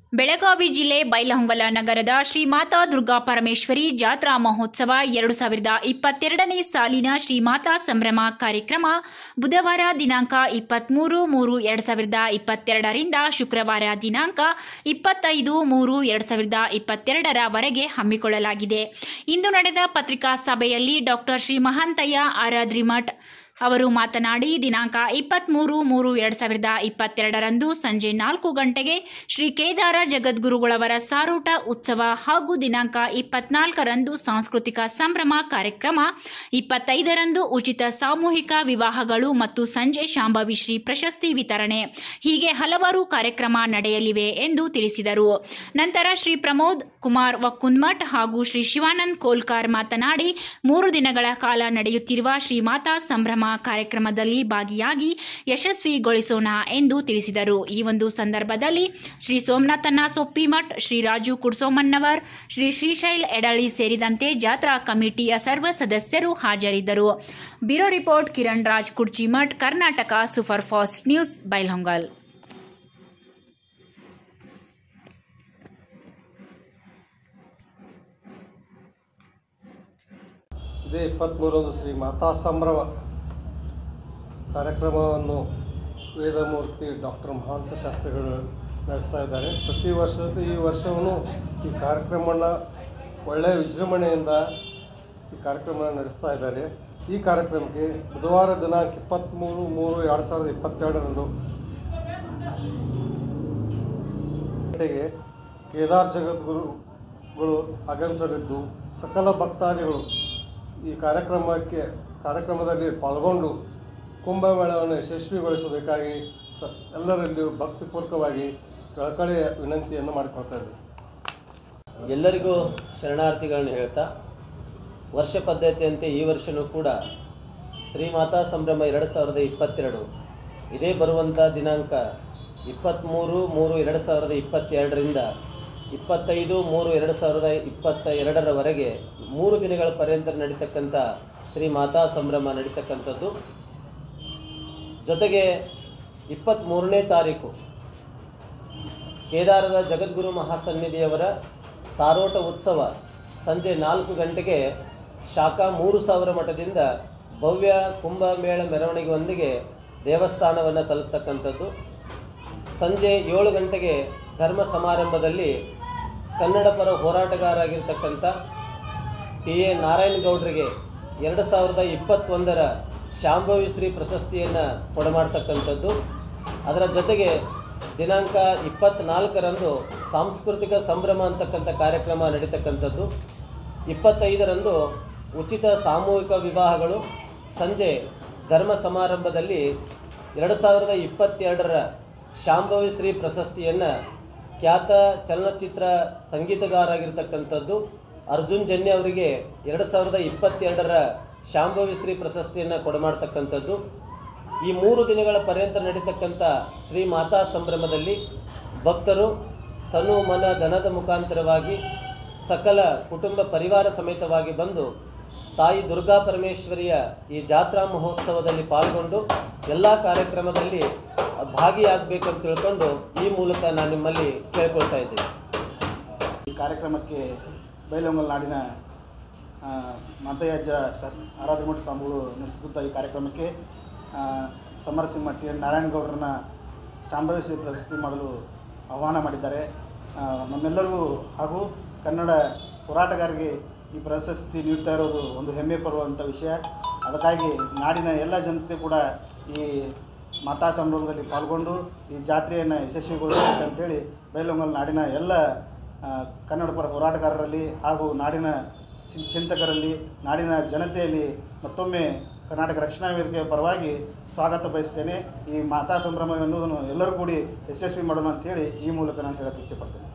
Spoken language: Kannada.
ಬೆಳಗಾವಿ ಜಿಲ್ಲೆ ಬೈಲಹೊಂಗಲ ನಗರದ ಶ್ರೀ ಮಾತಾ ದುರ್ಗಾ ಪರಮೇಶ್ವರಿ ಜಾತ್ರಾ ಮಹೋತ್ಸವ ಎರಡು ಸಾವಿರದ ಇಪ್ಪತ್ತೆರಡನೇ ಸಾಲಿನ ಶ್ರೀ ಮಾತಾ ಸಂಭ್ರಮ ಕಾರ್ಯಕ್ರಮ ಬುಧವಾರ ದಿನಾಂಕ ಇಪ್ಪತ್ಮೂರು ಮೂರು ಎರಡು ಸಾವಿರದ ಇಪ್ಪತ್ತೆರಡರಿಂದ ಶುಕ್ರವಾರ ದಿನಾಂಕ ಇಪ್ಪತ್ತೈದು ಮೂರು ಎರಡು ಸಾವಿರದ ಇಪ್ಪತ್ತೆರಡರವರೆಗೆ ಹಮ್ಮಿಕೊಳ್ಳಲಾಗಿದೆ ಇಂದು ನಡೆದ ಪತ್ರಿಕಾ ಸಭೆಯಲ್ಲಿ ಡಾಕ್ಟರ್ ಶ್ರೀ ಮಹಾಂತಯ್ಯ ಆರಾದ್ರಿಮಠ್ ಅವರು ಮಾತನಾಡಿ ದಿನಾಂಕ ಇಪ್ಪತ್ಮೂರು ಮೂರು ಎರಡು ಸಾವಿರದ ಇಪ್ಪತ್ತೆರಡರಂದು ಸಂಜೆ ನಾಲ್ಕು ಗಂಟೆಗೆ ಶ್ರೀ ಕೇದಾರ ಜಗದ್ಗುರುಗಳವರ ಸಾರೋಟ ಉತ್ಸವ ಹಾಗೂ ದಿನಾಂಕ ಇಪ್ಪತ್ನಾಲ್ಕರಂದು ಸಾಂಸ್ಕೃತಿಕ ಸಂಭ್ರಮ ಕಾರ್ಯಕ್ರಮ ಇಪ್ಪತ್ತೈದರಂದು ಉಚಿತ ಸಾಮೂಹಿಕ ವಿವಾಹಗಳು ಮತ್ತು ಸಂಜೆ ಶಾಂಭವಿ ಶ್ರೀ ಪ್ರಶಸ್ತಿ ವಿತರಣೆ ಹೀಗೆ ಹಲವಾರು ಕಾರ್ಯಕ್ರಮ ನಡೆಯಲಿವೆ ಎಂದು ತಿಳಿಸಿದರು ನಂತರ ಶ್ರೀ ಪ್ರಮೋದ್ ಕುಮಾರ್ ವಕ್ಕುನ್ಮಠ್ ಹಾಗೂ ಶ್ರೀ ಶಿವಾನಂದ್ ಕೋಲ್ಕಾರ್ ಮಾತನಾಡಿ ಮೂರು ದಿನಗಳ ಕಾಲ ನಡೆಯುತ್ತಿರುವ ಶ್ರೀ ಮಾತಾ ಸಂಭ್ರಮ ಕಾರ್ಯಕ್ರಮದಲ್ಲಿ ಭಾಗಿಯಾಗಿ ಯಶಸ್ವಿಗೊಳಿಸೋಣ ಎಂದು ತಿಳಿಸಿದರು ಈ ಒಂದು ಸಂದರ್ಭದಲ್ಲಿ ಶ್ರೀ ಸೋಮನಾಥನ ಸೊಪ್ಪಿಮಠ್ ಶ್ರೀ ರಾಜು ಕುಡ್ಸೋಮನ್ನವರ್ ಶ್ರೀ ಶ್ರೀಶೈಲ್ ಎಡಳಿ ಸೇರಿದಂತೆ ಜಾತ್ರಾ ಕಮಿಟಿಯ ಸರ್ವ ಸದಸ್ಯರು ಹಾಜರಿದ್ದರು bureau report Kiran Raj Kurchimath Karnataka super fast news Bailhongal ಇದೇ ಇಪ್ಪತ್ತ್ಮೂರರಂದು ಶ್ರೀ ಮಾತಾ ಸಂಭ್ರಮ ಕಾರ್ಯಕ್ರಮವನ್ನು ವೇದಮೂರ್ತಿ ಡಾಕ್ಟರ್ ಮಹಾಂತ ಶಾಸ್ತ್ರಿಗಳು ನಡೆಸ್ತಾ ಇದ್ದಾರೆ ಪ್ರತಿ ವರ್ಷದ ಈ ವರ್ಷವೂ ಈ ಕಾರ್ಯಕ್ರಮವನ್ನು ಒಳ್ಳೆಯ ವಿಜೃಂಭಣೆಯಿಂದ ಈ ಕಾರ್ಯಕ್ರಮ ನಡೆಸ್ತಾ ಇದ್ದಾರೆ ಈ ಕಾರ್ಯಕ್ರಮಕ್ಕೆ ಬುಧವಾರ ದಿನಾಂಕ ಇಪ್ಪತ್ತ್ಮೂರು ಮೂರು ಎರಡು ಸಾವಿರದ ಇಪ್ಪತ್ತೆರಡರಂದು ಗಂಟೆಗೆ ಕೇದಾರ್ ಜಗದ್ಗುರುಗಳು ಆಗಮಿಸಲಿದ್ದು ಸಕಲ ಭಕ್ತಾದಿಗಳು ಈ ಕಾರ್ಯಕ್ರಮಕ್ಕೆ ಕಾರ್ಯಕ್ರಮದಲ್ಲಿ ಪಾಲ್ಗೊಂಡು ಕುಂಭಮೇಳವನ್ನು ಯಶಸ್ವಿಗೊಳಿಸಬೇಕಾಗಿ ಸ ಎಲ್ಲರಲ್ಲಿಯೂ ಭಕ್ತಿಪೂರ್ವಕವಾಗಿ ಕಳಕಳಿಯ ವಿನಂತಿಯನ್ನು ಮಾಡಿಕೊಳ್ತಾ ಇದ್ದೇವೆ ಎಲ್ಲರಿಗೂ ಶರಣಾರ್ಥಿಗಳನ್ನು ಹೇಳ್ತಾ ವರ್ಷ ಪದ್ಧತಿಯಂತೆ ಈ ವರ್ಷವೂ ಕೂಡ ಶ್ರೀಮಾತಾ ಸಂಭ್ರಮ ಎರಡು ಸಾವಿರದ ಇಪ್ಪತ್ತೆರಡು ಇದೇ ಬರುವಂಥ ದಿನಾಂಕ ಇಪ್ಪತ್ತ್ಮೂರು ಮೂರು ಎರಡು ಸಾವಿರದ ಇಪ್ಪತ್ತೆರಡರಿಂದ ಇಪ್ಪತ್ತೈದು ಮೂರು ಎರಡು ಸಾವಿರದ ಇಪ್ಪತ್ತ ಎರಡರವರೆಗೆ ಮೂರು ದಿನಗಳ ಪರ್ಯಂತ ನಡೀತಕ್ಕಂಥ ಶ್ರೀ ಮಾತಾ ಸಂಭ್ರಮ ನಡೀತಕ್ಕಂಥದ್ದು ಜೊತೆಗೆ ಇಪ್ಪತ್ತ್ಮೂರನೇ ತಾರೀಕು ಕೇದಾರದ ಜಗದ್ಗುರು ಮಹಾಸನ್ನಿಧಿಯವರ ಸಾರೋಟ ಉತ್ಸವ ಸಂಜೆ ನಾಲ್ಕು ಗಂಟೆಗೆ ಶಾಖಾ ಮೂರು ಸಾವಿರ ಮಠದಿಂದ ಭವ್ಯ ಕುಂಭಮೇಳ ಮೆರವಣಿಗೆಯೊಂದಿಗೆ ದೇವಸ್ಥಾನವನ್ನು ತಲುಪ್ತಕ್ಕಂಥದ್ದು ಸಂಜೆ ಏಳು ಗಂಟೆಗೆ ಧರ್ಮ ಸಮಾರಂಭದಲ್ಲಿ ಕನ್ನಡ ಪರ ಹೋರಾಟಗಾರರಾಗಿರ್ತಕ್ಕಂಥ ಟಿ ಎ ನಾರಾಯಣಗೌಡರಿಗೆ ಎರಡು ಸಾವಿರದ ಇಪ್ಪತ್ತೊಂದರ ಶಾಂಭವಿ ಶ್ರೀ ಪ್ರಶಸ್ತಿಯನ್ನು ಕೊಡಮಾಡ್ತಕ್ಕಂಥದ್ದು ಅದರ ಜೊತೆಗೆ ದಿನಾಂಕ ಇಪ್ಪತ್ತ್ನಾಲ್ಕರಂದು ಸಾಂಸ್ಕೃತಿಕ ಸಂಭ್ರಮ ಅಂತಕ್ಕಂಥ ಕಾರ್ಯಕ್ರಮ ನಡೀತಕ್ಕಂಥದ್ದು ಇಪ್ಪತ್ತೈದರಂದು ಉಚಿತ ಸಾಮೂಹಿಕ ವಿವಾಹಗಳು ಸಂಜೆ ಧರ್ಮ ಸಮಾರಂಭದಲ್ಲಿ ಎರಡು ಸಾವಿರದ ಇಪ್ಪತ್ತೆರಡರ ಶಾಂಭವಿ ಶ್ರೀ ಪ್ರಶಸ್ತಿಯನ್ನು ಖ್ಯಾತ ಚಲನಚಿತ್ರ ಸಂಗೀತಗಾರರಾಗಿರ್ತಕ್ಕಂಥದ್ದು ಅರ್ಜುನ್ ಜನ್ಯ ಅವರಿಗೆ ಎರಡು ಸಾವಿರದ ಇಪ್ಪತ್ತೆರಡರ ಶಾಂಭವಿ ಶ್ರೀ ಪ್ರಶಸ್ತಿಯನ್ನು ಕೊಡಮಾಡ್ತಕ್ಕಂಥದ್ದು ಈ ಮೂರು ದಿನಗಳ ಪರ್ಯಂತ ನಡೀತಕ್ಕಂಥ ಶ್ರೀ ಮಾತಾ ಸಂಭ್ರಮದಲ್ಲಿ ಭಕ್ತರು ತನು ಮನ ಧನದ ಮುಖಾಂತರವಾಗಿ ಸಕಲ ಕುಟುಂಬ ಪರಿವಾರ ಸಮೇತವಾಗಿ ಬಂದು ತಾಯಿ ದುರ್ಗಾ ಪರಮೇಶ್ವರಿಯ ಈ ಜಾತ್ರಾ ಮಹೋತ್ಸವದಲ್ಲಿ ಪಾಲ್ಗೊಂಡು ಎಲ್ಲ ಕಾರ್ಯಕ್ರಮದಲ್ಲಿ ಭಾಗಿಯಾಗಬೇಕಂತ ತಿಳ್ಕೊಂಡು ಈ ಮೂಲಕ ನಾನು ನಿಮ್ಮಲ್ಲಿ ಕೇಳ್ಕೊಳ್ತಾ ಇದ್ದೀನಿ ಈ ಕಾರ್ಯಕ್ರಮಕ್ಕೆ ಬೈಲಹೊಂಗಲ್ ನಾಡಿನ ಆ, ಮಾತಯ್ಯಜ್ಜ ಶಾಸ್ ಆರಾಧಮಠ ಸ್ವಾಮಿಗಳು ನಡೆಸುತ್ತಿದ್ದ ಈ ಕಾರ್ಯಕ್ರಮಕ್ಕೆ ಆ, ಸಮರಸಿಂಹ ಟಿ ಎನ್ ನಾರಾಯಣಗೌಡರನ್ನ ಶಾಂಭವಿ ಶ್ರೀ ಪ್ರಶಸ್ತಿ ಮಾಡಲು ಆಹ್ವಾನ ಮಾಡಿದ್ದಾರೆ ಆ, ನಮ್ಮೆಲ್ಲರಿಗೂ ಹಾಗೂ ಕನ್ನಡ ಹೋರಾಟಗಾರರಿಗೆ ಈ ಪ್ರಶಸ್ತಿ ನೀಡ್ತಾ ಇರೋದು ಒಂದು ಹೆಮ್ಮೆ ಪಡುವಂಥ ವಿಷಯ ಅದಕ್ಕಾಗಿ ನಾಡಿನ ಎಲ್ಲ ಜನತೆ ಕೂಡ ಈ ಮಾತಾ ಸಂಭ್ರಮದಲ್ಲಿ ಪಾಲ್ಗೊಂಡು ಈ ಜಾತ್ರೆಯನ್ನು ಯಶಸ್ವಿಗೊಳಿಸಬೇಕಂತೇಳಿ ಬೈಲಹೊಂಗಲ್ ನಾಡಿನ ಎಲ್ಲ ಆ, ಕನ್ನಡ ಪರ ಹೋರಾಟಗಾರರಲ್ಲಿ ಹಾಗೂ ನಾಡಿನ ಚಿಂ- ಚಿಂತಕರಲ್ಲಿ ನಾಡಿನ ಜನತೆಯಲ್ಲಿ ಮತ್ತೊಮ್ಮೆ ಕರ್ನಾಟಕ ರಕ್ಷಣಾ ವೇದಿಕೆಯ ಪರವಾಗಿ ಸ್ವಾಗತ ಬಯಸ್ತೇನೆ ಈ ಮಾತಾ ಸಂಭ್ರಮ ಎನ್ನುವುದನ್ನು ಎಲ್ಲರೂ ಕೂಡಿ ಯಶಸ್ವಿ ಮಾಡೋಣ ಅಂತೇಳಿ ಈ ಮೂಲಕ ನಾನು ಹೇಳಕ್ಕೆ ಇಚ್ಛೆಪಡ್ತೇನೆ